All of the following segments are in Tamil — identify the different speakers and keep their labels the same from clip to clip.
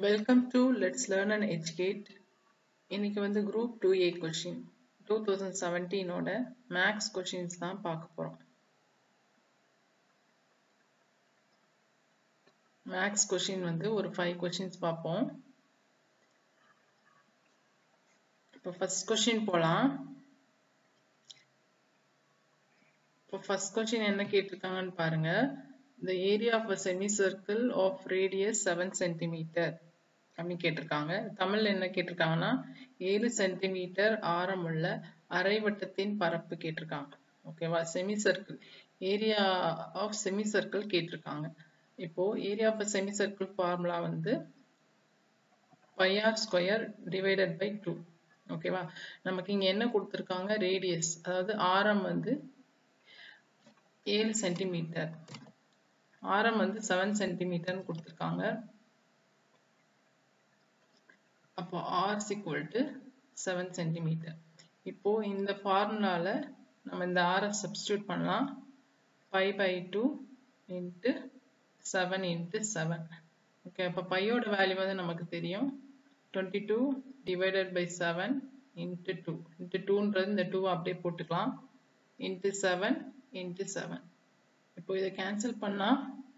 Speaker 1: welcome to let's learn and educate இன்னைக்கு வந்து group two A question two thousand செவன்டீனோட மேக்ஸ் கொஷின்ஸ் தான் பார்க்க போகிறோம் மேக்ஸ் கொஷின் வந்து ஒரு ஃபைவ் கொஷின்ஸ் பார்ப்போம் இப்போ ஃபர்ஸ்ட் கொஷின் போகலாம் இப்போ ஃபர்ஸ்ட் கொஷின் என்ன கேட்டிருக்காங்கன்னு பாருங்க the area of a semicircle of radius 7 centimeter அப்படின்னு கேட்டிருக்காங்க தமிழ்ல என்ன கேட்டிருக்காங்கன்னா ஏழு சென்டிமீட்டர் ஆரமுள்ள அரைவட்டத்தின் பரப்பு கேட்டிருக்காங்க ஓகேவா semi circle area of semi circle கேட்டிருக்காங்க இப்போ area of semi circle formula வந்து pi r square divided by two ஓகேவா நமக்கு இங்க என்ன கொடுத்துருக்காங்க ரேடியஸ் அதாவது ஆரம் வந்து ஏழு சென்டிமீட்டர் ஆரம் வந்து செவன் சென்டிமீட்டர்னு கொடுத்துருக்காங்க அப்போ R equal to seven centimetre இப்போ இந்த ஃபார்முலால நம்ம இந்த ஆரை சப்ஸ்டியூட் பண்ணலாம் five by two into seven into seven okay அப்போ பையோட வேல்யூ வந்து நமக்கு தெரியும் twenty two divided by seven into two into டூன்றது இந்த டூ அப்படியே போட்டுக்கலாம் இன்ட்டு செவன் இன்ட்டு செவன் இப்போ இதை கேன்சல் பண்ணா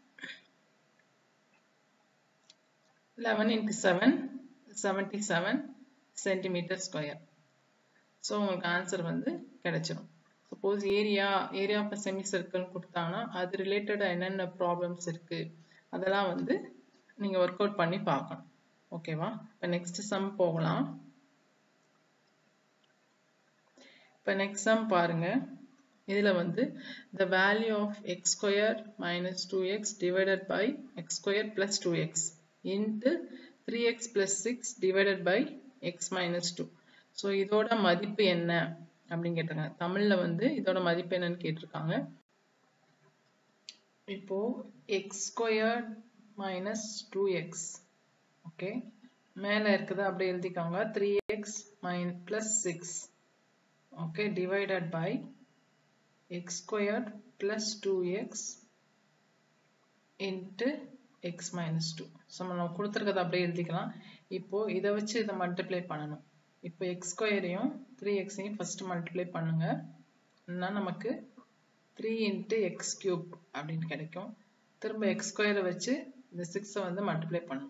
Speaker 1: eleven into seven seventy seven centimetre square so உங்களுக்கு ஆன்சர் வந்து கிடைச்சிரும் suppose area area of semi circle கொடுத்தாங்கன்னா அது ரிலேட்டடாக என்னென்ன ப்ராப்ளம்ஸ் இருக்கு அதெல்லாம் வந்து நீங்கள் ஒர்க் அவுட் பண்ணி பார்க்கணும் ஓகேவா இப்போ நெக்ஸ்ட் சம் போகலாம் இப்போ நெக்ஸ்ட் சம் பாருங்க இதில் வந்து the value of x square minus 2x divided by x square plus 2x into 3x plus 6 divided by x minus 2 so இதோட மதிப்பு என்ன அப்படின்னு கேட்டிருக்காங்க தமிழில் வந்து இதோட மதிப்பு என்னன்னு கேட்டிருக்காங்க இப்போ x square minus two x okay மேலே இருக்குது அப்படியே எழுதிக்காங்க three x minus plus six okay divided by x squared plus 2x into x minus 2 so நம்ம கொடுத்துருக்கதை அப்படியே எழுதிக்கலாம் இப்போ இதை வச்சு இதை மல்டிப்ளை பண்ணணும் இப்போ எக்ஸ் ஸ்கொயரையும் த்ரீ எக்ஸையும் ஃபர்ஸ்ட் மல்டிப்ளை பண்ணுங்க நமக்கு த்ரீ இன்ட்டு எக்ஸ் கியூப் அப்படின்னு கிடைக்கும் திரும்ப எக்ஸ் ஸ்கொயரை வச்சு இந்த சிக்ஸை வந்து மல்டிப்ளை பண்ணணும்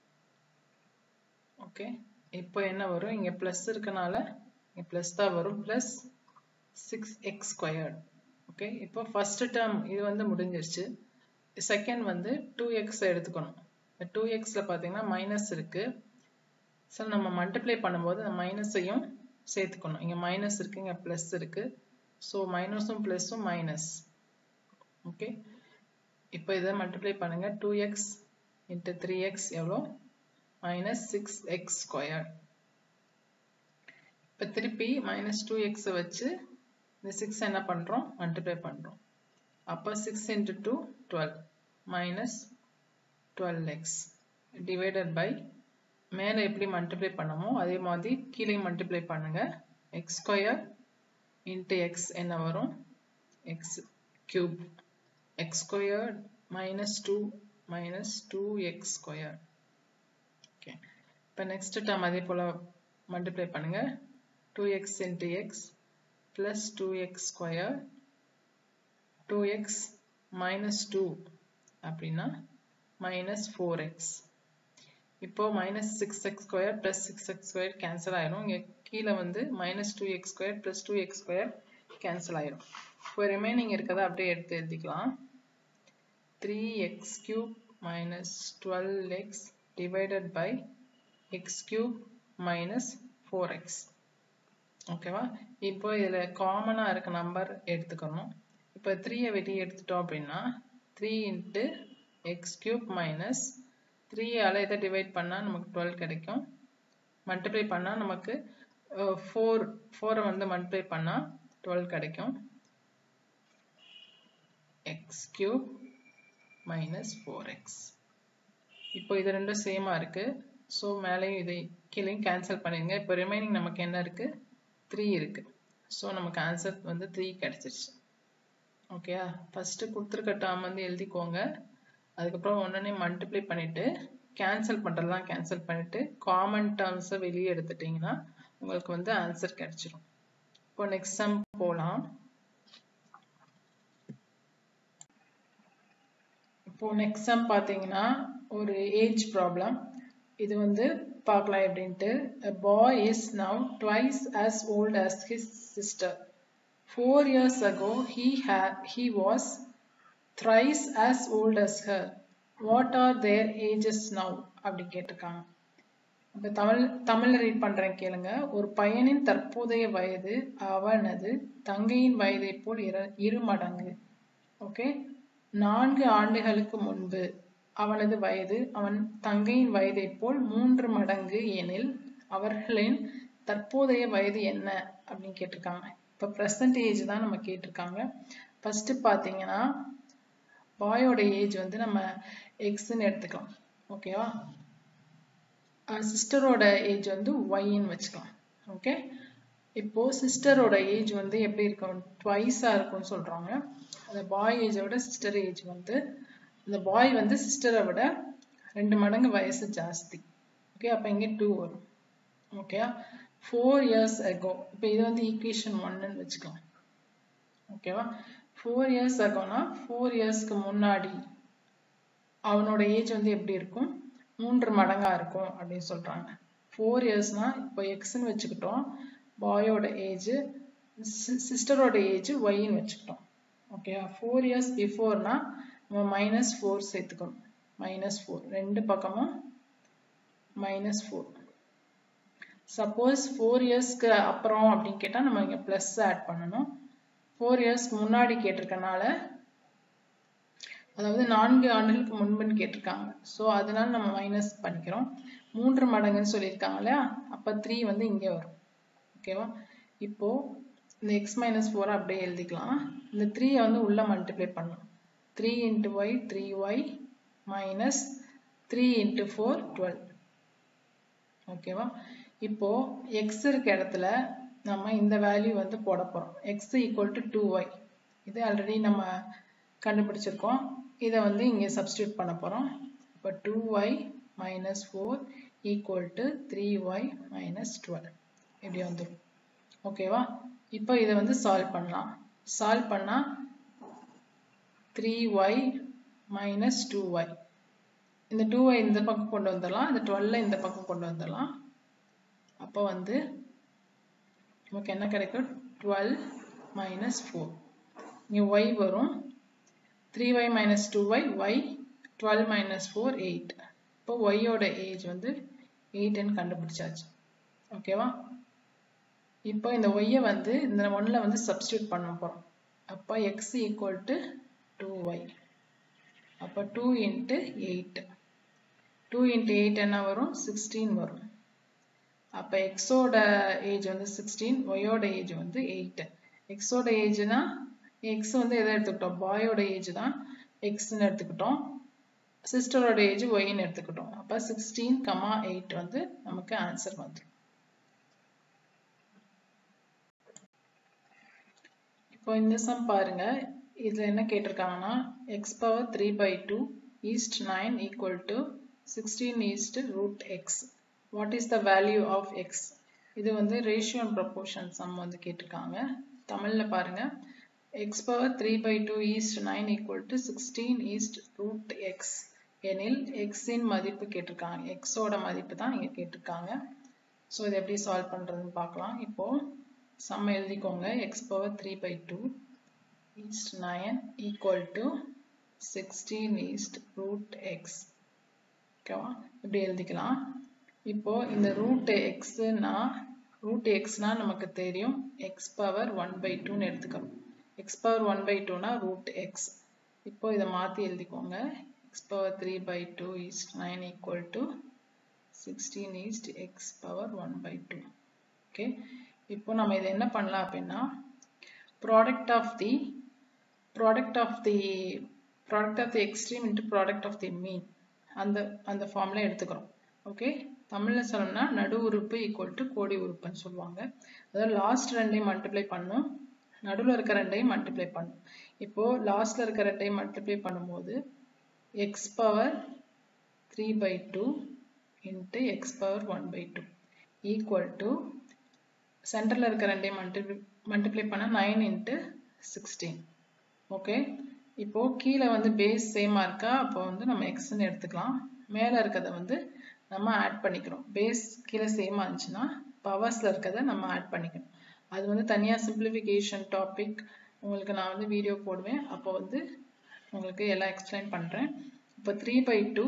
Speaker 1: ஓகே இப்போ என்ன வரும் இங்கே ப்ளஸ் இருக்கனால இங்கே ப்ளஸ் தான் வரும் plus six x squared okay இப்போ ஃபர்ஸ்ட் டேர்ம் இது வந்து முடிஞ்சிருச்சு செகண்ட் வந்து டூ எக்ஸ் எடுத்துக்கணும் டூ எக்ஸில் பார்த்தீங்கன்னா மைனஸ் இருக்கு ஸோ நம்ம மல்டிப்ளை பண்ணும்போது அந்த மைனஸையும் சேர்த்துக்கணும் இங்கே மைனஸ் இருக்கு இங்கே ப்ளஸ் இருக்கு ஸோ மைனஸும் ப்ளஸ்ஸும் மைனஸ் ஓகே இப்போ இதை மல்டிப்ளை பண்ணுங்க two x into three x எவ்வளோ மைனஸ் சிக்ஸ் எக்ஸ் ஸ்கொயர் இப்போ திருப்பி மைனஸ் டூ எக்ஸை வச்சு இந்த சிக்ஸ் என்ன பண்ணுறோம் மல்டிப்ளை பண்ணுறோம் அப்போ six into two twelve minus twelve x divided by மேலே எப்படி மல்டிப்ளை பண்ணமோ அதே மாதிரி கீழே மல்டிப்ளை பண்ணுங்க எக்ஸ் ஸ்கொயர் இன்ட்டு எக்ஸ் என்ன வரும் x cube x square minus two minus two x square okay இப்போ நெக்ஸ்ட் டேர்ம் அதே போல் மல்டிப்ளை பண்ணுங்க two x into x plus 2x square 2x minus 2 அப்படின்னா minus 4x இப்போ minus 6x square plus 6x square cancel ஆயிரும் இங்க கீழே வந்து minus 2x square plus 2x square cancel ஆயிரும் இப்போ remaining இருக்கதை அப்படியே எடுத்து எழுதிக்கலாம் 3x cube minus 12x divided by x cube minus 4x ஓகேவா இப்போ இதில் காமனாக இருக்க நம்பர் எடுத்துக்கணும் இப்போ த்ரீயை வெளியே எடுத்துட்டோம் அப்படின்னா three into x cube minus த்ரீயால் இதை டிவைட் பண்ணால் நமக்கு டுவெல் கிடைக்கும் மல்டிப்ளை பண்ணால் நமக்கு ஃபோர் ஃபோரை வந்து மல்டிப்ளை பண்ணால் டுவெல் கிடைக்கும் x cube minus four x இப்போ இது ரெண்டும் சேமாக இருக்குது ஸோ மேலேயும் இதை கீழேயும் கேன்சல் பண்ணிடுங்க இப்போ ரிமைனிங் நமக்கு என்ன இருக்குது த்ரீ இருக்கு ஸோ நமக்கு ஆன்சர் வந்து த்ரீ கிடைச்சிருச்சு ஓகேயா ஃபஸ்ட்டு கொடுத்துருக்க டேர்ம் வந்து எழுதிக்கோங்க அதுக்கப்புறம் ஒன்றனே மல்டிப்ளை பண்ணிவிட்டு கேன்சல் பண்ணுறதுலாம் கேன்சல் பண்ணிவிட்டு காமன் டேர்ம்ஸை வெளியே எடுத்துட்டிங்கன்னா உங்களுக்கு வந்து ஆன்சர் கிடைச்சிரும் இப்போ நெக்ஸ்ட் சம் போகலாம் இப்போ நெக்ஸ்ட் சம் பார்த்தீங்கன்னா ஒரு ஏஜ் ப்ராப்ளம் இது வந்து பார்க்கலாம் எப்படின்ட்டு a boy is now twice as old as his sister four years ago he had he was thrice as old as her what are their ages now அப்படி கேட்டிருக்காங்க இப்போ தமிழ் தமிழில் ரீட் பண்ணுறேன் கேளுங்க ஒரு பையனின் தற்போதைய வயது அவனது தங்கையின் வயதை போல் இர இரு மடங்கு ஓகே நான்கு ஆண்டுகளுக்கு முன்பு அவனது வயது அவன் தங்கையின் வயதை போல் மூன்று மடங்கு எனில் அவர்களின் தற்போதைய வயது என்ன அப்படின்னு கேட்டிருக்காங்க இப்போ ப்ரெசன்ட் ஏஜ் தான் நம்ம கேட்டிருக்காங்க ஃபர்ஸ்ட் பார்த்தீங்கன்னா பாயோட ஏஜ் வந்து நம்ம எக்ஸ்ன்னு எடுத்துக்கலாம் ஓகேவா சிஸ்டரோட ஏஜ் வந்து ஒய்ன்னு வச்சுக்கலாம் ஓகே இப்போ சிஸ்டரோட ஏஜ் வந்து எப்படி இருக்கும் ட்வைஸா இருக்கும்னு சொல்றாங்க அந்த பாய் ஏஜை விட சிஸ்டர் ஏஜ் வந்து அந்த பாய் வந்து சிஸ்டரை விட ரெண்டு மடங்கு வயசு ஜாஸ்தி ஓகே அப்போ இங்கே டூ வரும் ஓகே ஃபோர் இயர்ஸ் அகோ இப்போ இது வந்து ஈக்குவேஷன் ஒன்னுன்னு வச்சுக்கலாம் ஓகேவா ஃபோர் இயர்ஸ் அகோனா ஃபோர் இயர்ஸ்க்கு முன்னாடி அவனோட ஏஜ் வந்து எப்படி இருக்கும் மூன்று மடங்கா இருக்கும் அப்படின்னு சொல்றாங்க ஃபோர் இயர்ஸ்னா இப்போ எக்ஸ்ன்னு வச்சுக்கிட்டோம் பாயோட ஏஜ் சிஸ்டரோட ஏஜ் ஒய்ன்னு வச்சுக்கிட்டோம் ஓகேவா ஃபோர் இயர்ஸ் பிஃபோர்னா நம்ம மைனஸ் ஃபோர் சேர்த்துக்கணும் மைனஸ் ஃபோர் ரெண்டு பக்கமும் மைனஸ் ஃபோர் சப்போஸ் ஃபோர் இயர்ஸ்க்கு அப்புறம் அப்படின்னு கேட்டால் நம்ம இங்கே ப்ளஸ் ஆட் பண்ணணும் ஃபோர் இயர்ஸ்க்கு முன்னாடி கேட்டிருக்கனால அதாவது நான்கு ஆண்டுகளுக்கு முன்புன்னு கேட்டிருக்காங்க ஸோ அதனால நம்ம மைனஸ் பண்ணிக்கிறோம் மூன்று மடங்குன்னு சொல்லியிருக்காங்க இல்லையா அப்போ த்ரீ வந்து இங்கே வரும் ஓகேவா இப்போ இந்த எக்ஸ் மைனஸ் ஃபோரை அப்படியே எழுதிக்கலாம் இந்த த்ரீயை வந்து உள்ள மல்டிப்ளை பண்ணணும் three into y three y minus three into four twelve ஓகேவா இப்போ எக்ஸ் இருக்க இடத்துல நம்ம இந்த வேல்யூ வந்து போட போகிறோம் x equal to two y இது ஆல்ரெடி நம்ம கண்டுபிடிச்சிருக்கோம் இதை வந்து இங்கே சப்ஸ்டியூட் பண்ண போகிறோம் இப்போ two y minus four equal to three y minus twelve இப்படி வந்துடும் ஓகேவா இப்போ இதை வந்து சால்வ் பண்ணலாம் சால்வ் பண்ணால் three y minus two y இந்த டூ ஒய் இந்த பக்கம் கொண்டு வந்துடலாம் இந்த டுவெல்ல இந்த பக்கம் கொண்டு வந்துடலாம் அப்போ வந்து நமக்கு என்ன கிடைக்கும் டுவெல் மைனஸ் ஃபோர் இங்கே ஒய் வரும் three y minus two y y twelve minus four eight இப்போ ஒய்யோட ஏஜ் வந்து எயிட்னு கண்டுபிடிச்சாச்சு ஓகேவா இப்போ இந்த ஒய்யை வந்து இந்த ஒன்றில் வந்து சப்ஸ்டியூட் பண்ண போகிறோம் அப்போ x equal to two y அப்போ two into eight two into eight என்ன வரும் சிக்ஸ்டீன் வரும் அப்போ எக்ஸோட ஏஜ் வந்து சிக்ஸ்டீன் ஒய்யோட ஏஜ் வந்து எயிட் எக்ஸோட ஏஜ்னா எக்ஸ் வந்து எதை எடுத்துக்கிட்டோம் பாயோட ஏஜ் தான் எக்ஸ்ன்னு எடுத்துக்கிட்டோம் சிஸ்டரோட ஏஜ் ஒய்ன்னு எடுத்துக்கிட்டோம் அப்போ சிக்ஸ்டீன் கமா எயிட் வந்து நமக்கு ஆன்சர் வந்துடும் இப்போ இந்த சம் பாருங்க இதுல என்ன கேட்டிருக்காங்கன்னா x power three by two is to nine equal to sixteen is to root x what is the value of x இது வந்து ரேஷியோ அண்ட் ப்ரொபோர்ஷன் சம் வந்து கேட்டிருக்காங்க தமிழில் பாருங்க x power three by two is to nine equal to sixteen is to root x எனில் எக்ஸின் மதிப்பு கேட்டிருக்காங்க எக்ஸோட மதிப்பு தான் இங்கே கேட்டிருக்காங்க ஸோ இதை எப்படி சால்வ் பண்ணுறதுன்னு பார்க்கலாம் இப்போது சம் எழுதிக்கோங்க x power three by two is to nine equal to sixteen is to root x ஓகேவா இப்படி எழுதிக்கலாம் இப்போ இந்த ரூட் எக்ஸ்னா ரூட் எக்ஸ்னா நமக்கு தெரியும் எக்ஸ் பவர் ஒன் பை டூன்னு எடுத்துக்கணும் எக்ஸ் பவர் ஒன் பை டூனா ரூட் எக்ஸ் இப்போ இதை மாற்றி எழுதிக்கோங்க x power three by two is to nine equal to sixteen is to x power one by two okay இப்போ நம்ம இதை என்ன பண்ணலாம் அப்படின்னா product of the product of the product of the extreme into product of the mean அந்த அந்த ஃபார்மில் எடுத்துக்கிறோம் ஓகே தமிழில் சொல்லணும்னா நடு உறுப்பு ஈக்குவல் டு கோடி உறுப்புன்னு சொல்லுவாங்க அதாவது லாஸ்ட் ரெண்டையும் மல்டிப்ளை பண்ணும் நடுவில் இருக்க ரெண்டையும் மல்டிப்ளை பண்ணும் இப்போது லாஸ்ட்டில் இருக்க ரெண்டையும் மல்டிப்ளை பண்ணும்போது x power three by two into x power one by two equal to சென்டரில் இருக்க ரெண்டையும் மல்டிப்ளை மல்டிப்ளை பண்ணால் நைன் இன்ட்டு சிக்ஸ்டீன் ஓகே இப்போது கீழே வந்து பேஸ் சேமாக இருக்கா அப்போ வந்து நம்ம எக்ஸ்ன்னு எடுத்துக்கலாம் மேலே இருக்கிறத வந்து நம்ம ஆட் பண்ணிக்கிறோம் பேஸ் கீழே சேமாக இருந்துச்சுன்னா பவர்ஸில் இருக்கிறத நம்ம ஆட் பண்ணிக்கணும் அது வந்து தனியாக சிம்பிளிஃபிகேஷன் டாபிக் உங்களுக்கு நான் வந்து வீடியோ போடுவேன் அப்போ வந்து உங்களுக்கு எல்லாம் எக்ஸ்பிளைன் பண்ணுறேன் இப்போ three by two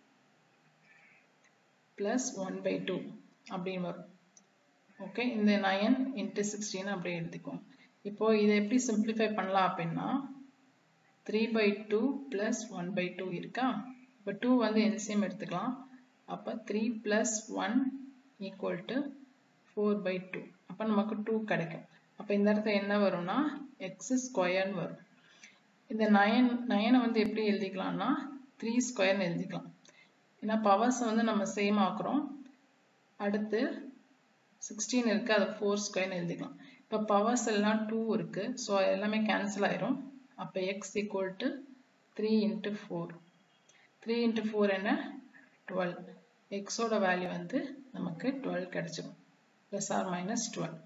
Speaker 1: plus one by two அப்படின்னு வரும் ஓகே இந்த நயன் இன்ட்டு சிக்ஸ்டீன் அப்படியே எடுத்துக்குவோம் இப்போ இதை எப்படி சிம்பிளிஃபை பண்ணலாம் அப்படின்னா three by two plus one by two இருக்கா இப்போ டூ வந்து எல்சிஎம் எடுத்துக்கலாம் அப்போ three plus one equal to four by two அப்போ நமக்கு டூ கிடைக்கும் அப்போ இந்த இடத்துல என்ன வரும்னா எக்ஸ் ஸ்கொயர்னு வரும் இந்த நயன் நயனை வந்து எப்படி எழுதிக்கலாம்னா த்ரீ ஸ்கொயர்னு எழுதிக்கலாம் ஏன்னா பவர்ஸை வந்து நம்ம சேம் ஆக்குறோம் அடுத்து சிக்ஸ்டீன் இருக்குது அதை ஃபோர் ஸ்கொயர்னு எழுதிக்கலாம் இப்போ பவர்ஸ் எல்லாம் டூ இருக்குது ஸோ எல்லாமே கேன்சல் ஆயிரும் அப்போ x equal to three into four three into four என்ன டுவெல் எக்ஸோட வேல்யூ வந்து நமக்கு டுவெல் கிடைச்சிடும் ப்ளஸ் ஆர் மைனஸ் டுவெல்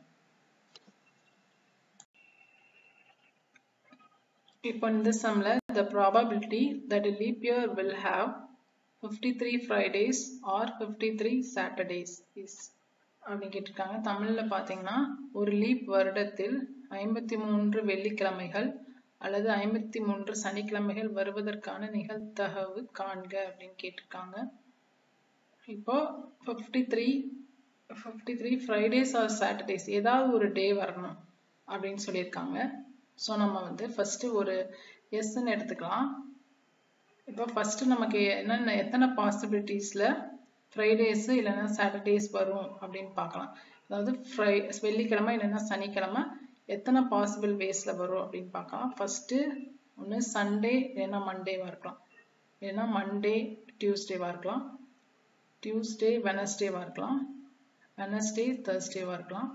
Speaker 1: இப்போ இந்த சம்ல the probability that a leap year will have 53 Fridays or 53 Saturdays is அப்படின்னு கேட்டிருக்காங்க தமிழ்ல பார்த்தீங்கன்னா ஒரு லீப் வருடத்தில் ஐம்பத்தி மூன்று வெள்ளிக்கிழமைகள் அல்லது ஐம்பத்தி மூன்று சனிக்கிழமைகள் வருவதற்கான நிகழ்தகவு காண்க அப்படின்னு கேட்டிருக்காங்க இப்போ fifty three fifty three Fridays or Saturdays ஏதாவது ஒரு டே வரணும் அப்படின்னு சொல்லியிருக்காங்க ஸோ நம்ம வந்து ஃபஸ்ட்டு ஒரு எஸ்ன்னு எடுத்துக்கலாம் இப்போ ஃபஸ்ட்டு நமக்கு என்னென்ன எத்தனை பாசிபிலிட்டிஸில் ஃப்ரைடேஸு இல்லைன்னா சாட்டர்டேஸ் வரும் அப்படின்னு பார்க்கலாம் அதாவது ஃப்ரை வெள்ளிக்கிழமை இல்லைன்னா சனிக்கிழமை எத்தனை பாசிபிள் வேஸில் வரும் அப்படின்னு பார்க்கலாம் ஃபஸ்ட்டு ஒன்று சண்டே இல்லைன்னா மண்டேவாக இருக்கலாம் இல்லைன்னா மண்டே டியூஸ்டேவாக இருக்கலாம் டியூஸ்டே வெனஸ்டேவாக இருக்கலாம் வெனஸ்டே தேர்ஸ்டேவாக இருக்கலாம்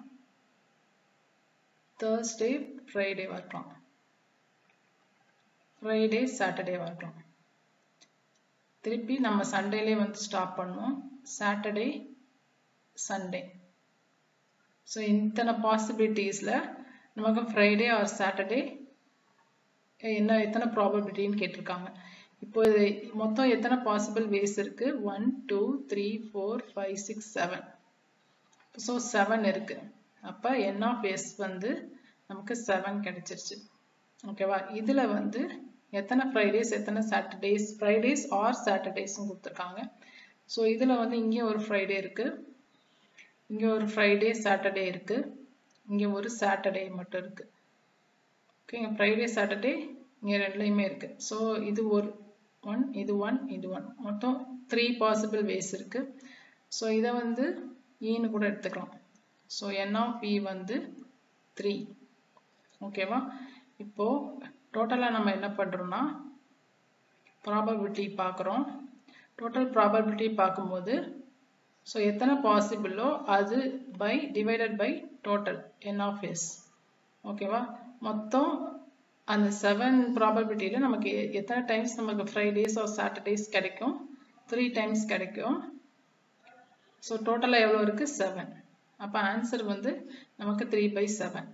Speaker 1: தேர்ஸ்டே ஃப்ரைடேவாக இருக்கலாம் ஃப்ரைடே சாட்டர்டேவாக இருக்கலாம் திருப்பி நம்ம சண்டேலே வந்து ஸ்டாப் பண்ணோம் சாட்டர்டே சண்டே ஸோ இத்தனை பாசிபிலிட்டிஸில் நமக்கு ஃப்ரைடே ஆர் சாட்டர்டே என்ன எத்தனை ப்ராபபிலிட்டின்னு கேட்டிருக்காங்க இப்போ இது மொத்தம் எத்தனை பாசிபிள் வேஸ் இருக்கு one two three four five six seven so seven இருக்கு அப்போ என் ஆஃப் எஸ் வந்து நமக்கு செவன் கிடைச்சிருச்சு ஓகேவா இதில் வந்து எத்தனை ஃப்ரைடேஸ் எத்தனை சாட்டர்டேஸ் ஃப்ரைடேஸ் ஆர் சாட்டர்டேஸ்னு கொடுத்துருக்காங்க ஸோ இதில் வந்து இங்கே ஒரு ஃப்ரைடே இருக்கு இங்கே ஒரு ஃப்ரைடே சாட்டர்டே இருக்கு இங்கே ஒரு சாட்டர்டே மட்டும் இருக்கு ஓகேங்க ஃப்ரைடே சாட்டர்டே இங்கே ரெண்டுலேயுமே இருக்கு ஸோ இது ஒரு ஒன் இது ஒன் இது ஒன் மொத்தம் த்ரீ பாசிபிள் வேஸ் இருக்கு ஸோ இதை வந்து ஈன்னு கூட எடுத்துக்கலாம் ஸோ என் ஆஃப் இ வந்து த்ரீ ஓகேவா இப்போ டோட்டலாக நம்ம என்ன பண்ணுறோம்னா ப்ராபபிலிட்டி பார்க்குறோம் டோட்டல் ப்ராபபிலிட்டி பார்க்கும்போது ஸோ எத்தனை பாசிபிளோ அது by divided by total n of S ஓகேவா மொத்தம் அந்த செவன் ப்ராபபிலிட்டியில் நமக்கு எத்தனை டைம்ஸ் நமக்கு ஃப்ரைடேஸ் ஆர் சாட்டர்டேஸ் கிடைக்கும் த்ரீ டைம்ஸ் கிடைக்கும் ஸோ டோட்டலாக எவ்வளோ இருக்குது செவன் அப்போ ஆன்சர் வந்து நமக்கு த்ரீ பை செவன்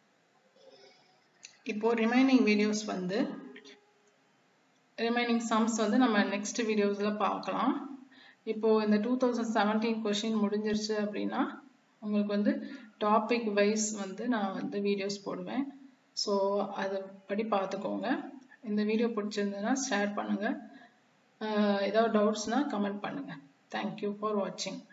Speaker 1: இப்போ ரிமைனிங் வீடியோஸ் வந்து ரிமைனிங் சம்ஸ் வந்து நம்ம நெக்ஸ்ட் வீடியோஸில் பார்க்கலாம் இப்போ இந்த டூ தௌசண்ட் செவன்டீன் கொஷின் முடிஞ்சிருச்சு அப்படின்னா உங்களுக்கு வந்து டாபிக் வைஸ் வந்து நான் வந்து வீடியோஸ் போடுவேன் ஸோ அதை படி பார்த்துக்கோங்க இந்த வீடியோ பிடிச்சிருந்ததுன்னா ஷேர் பண்ணுங்கள் ஏதாவது டவுட்ஸ்னால் கமெண்ட் பண்ணுங்கள் தேங்க்யூ ஃபார் வாட்சிங்